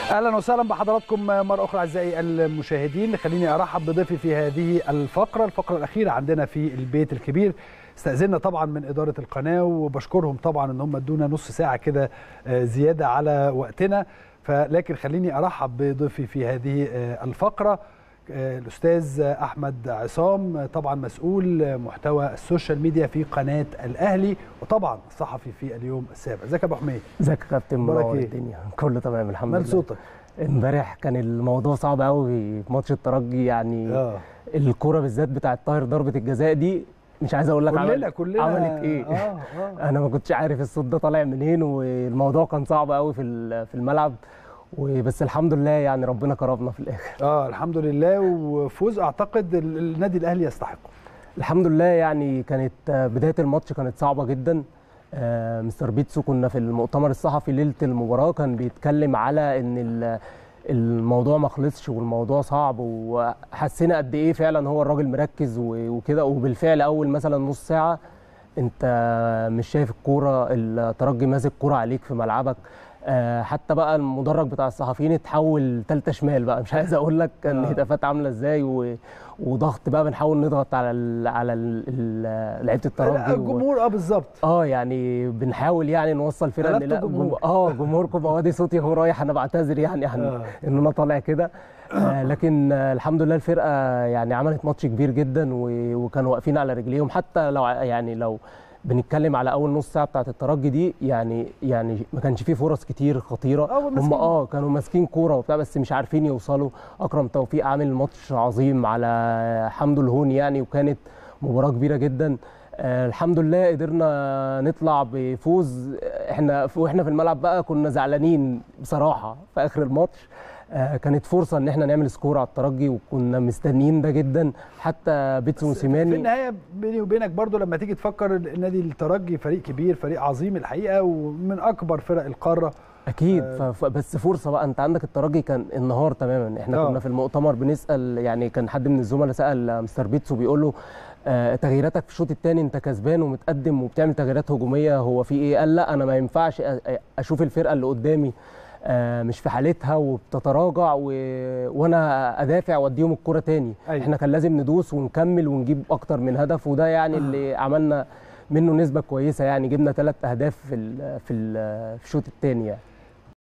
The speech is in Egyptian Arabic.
اهلا وسهلا بحضراتكم مره اخرى اعزائي المشاهدين خليني ارحب بضيفي في هذه الفقره الفقره الاخيره عندنا في البيت الكبير استاذنا طبعا من اداره القناه وبشكرهم طبعا ان هم ادونا نص ساعه كده زياده على وقتنا فلكن خليني ارحب بضيفي في هذه الفقره الاستاذ احمد عصام طبعا مسؤول محتوى السوشيال ميديا في قناه الاهلي وطبعا صحفي في اليوم السابع ازيك يا ابو حميد ازيك يا كابتن منور الدنيا كله تمام الحمد لله مال صوتك امبارح كان الموضوع صعب قوي في ماتش الترجي يعني آه. الكوره بالذات بتاعه طاهر ضربه الجزاء دي مش عايز اقول لك كلنا عملت كلنا عملت ايه آه آه. انا ما كنتش عارف الصوت ده طالع منين والموضوع كان صعب قوي في في الملعب وبس الحمد لله يعني ربنا كرمنا في الاخر اه الحمد لله وفوز اعتقد النادي الاهلي يستحقه الحمد لله يعني كانت بدايه الماتش كانت صعبه جدا آه مستر بيتسو كنا في المؤتمر الصحفي ليله المباراه كان بيتكلم على ان الموضوع ما خلصش والموضوع صعب وحسينا قد ايه فعلا هو الراجل مركز وكده وبالفعل اول مثلا نص ساعه انت مش شايف الكوره الترجي ماسك كوره عليك في ملعبك حتى بقى المدرج بتاع الصحفيين اتحول ثالثه شمال بقى مش عايز اقول لك الهتافات عامله ازاي و... وضغط بقى بنحاول نضغط على ال على ال لعيبه الترجي الجمهور اه بالظبط اه يعني بنحاول يعني نوصل فرقه ان لا جمهور. اه جمهوركم اهو صوتي هو رايح انا بعتذر يعني عن آه. ان انا طالع كده آه لكن آه الحمد لله الفرقه يعني عملت ماتش كبير جدا و... وكانوا واقفين على رجليهم حتى لو يعني لو بنتكلم على اول نص ساعه بتاعه الترجي دي يعني يعني ما كانش فيه فرص كتير خطيره هم اه كانوا ماسكين كوره وبتاع بس مش عارفين يوصلوا اكرم توفيق عامل ماتش عظيم على حمدو الهون يعني وكانت مباراه كبيره جدا آه الحمد لله قدرنا نطلع بفوز احنا واحنا في الملعب بقى كنا زعلانين بصراحه في اخر الماتش آه كانت فرصه ان احنا نعمل سكور على الترجي وكنا مستنيين ده جدا حتى بيتسو موسيماني في النهايه بيني وبينك برضو لما تيجي تفكر النادي الترجي فريق كبير فريق عظيم الحقيقه ومن اكبر فرق القاره اكيد آه بس فرصه بقى انت عندك الترجي كان انهار تماما احنا أوه. كنا في المؤتمر بنسال يعني كان حد من الزملاء سال مستر بيتسو بيقول له آه تغييراتك في الشوط الثاني انت كسبان ومتقدم وبتعمل تغييرات هجوميه هو في ايه قال لا انا ما ينفعش اشوف الفرقه اللي قدامي آه مش في حالتها وبتتراجع و... وانا ادافع واديهم الكره تاني أيوة. احنا كان لازم ندوس ونكمل ونجيب اكتر من هدف وده يعني اللي عملنا منه نسبه كويسه يعني جبنا ثلاث اهداف في ال في ال في الشوط الثاني يعني